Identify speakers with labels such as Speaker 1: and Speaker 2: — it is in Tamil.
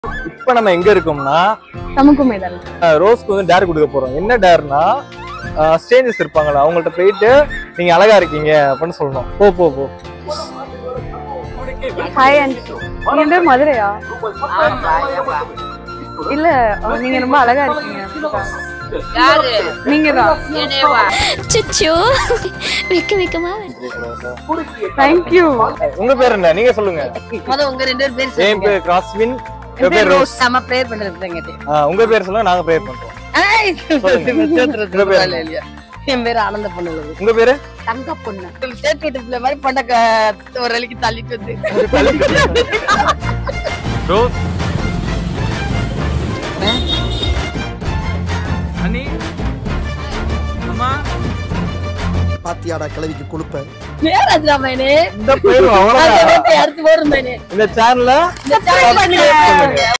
Speaker 1: இப்ப நம்ம எங்க இருக்கோம்னா
Speaker 2: நமக்கும் மைதானம்
Speaker 1: அஹ், ரோஸ்க்கு வந்து டேர் கொடுக்க போறோம் என்ன டேர்னா ஸ்டேஜஸ் இருப்பாங்களா அவங்கள்ட்ட போயிட்டு நீங்க அழகா இருக்கீங்க அப்படின்னு சொல்லணும் போ போ போ
Speaker 2: ஹாய் அண்ட் நீங்க பேர் மதுரையா இல்ல நீங்க ரொம்ப அழகா இருக்கீங்க
Speaker 3: யாரு
Speaker 2: நீங்க தான்
Speaker 3: என்னேவா
Speaker 4: சுச்சோ வெக்க வெக்கமா
Speaker 2: தேங்க்யூ
Speaker 1: உங்க பேர் என்ன நீங்க சொல்லுங்க
Speaker 3: முத உங்க ரெண்டு பேர் பேர்
Speaker 1: என் பேர் கிராஸ்வின் என் பேர் ரோஸ்
Speaker 3: நம்ம ப்ரேயர் பண்றது கேட்டேன்
Speaker 1: ஆ, உங்க பேர் சொல்லுங்க நாங்க ப்ரேயர் பண்றோம் உங்க பேர் என்ன?
Speaker 3: இல்லையா என் பேர் ஆனந்த பொண்ணு
Speaker 1: உங்க பேரு
Speaker 3: தங்க பொண்ணு சேர்த்து விட்டு பிள்ளை மாதிரி பண்ண க- ஒரு வழிக்கு தள்ளிட்டு வந்து
Speaker 1: ரோஸ் அண்ணி அம்மா
Speaker 5: பாத்தியாடா கிளவிக்கு கொடுப்பேன்
Speaker 3: நேராஜ் ராமாயணே
Speaker 1: இந்த பேரும் அவ்வளவுதான்
Speaker 3: அடுத்து போயிருந்தேனே
Speaker 1: இந்த சேனல்ல
Speaker 3: இந்த சேனல் பண்ணுங்க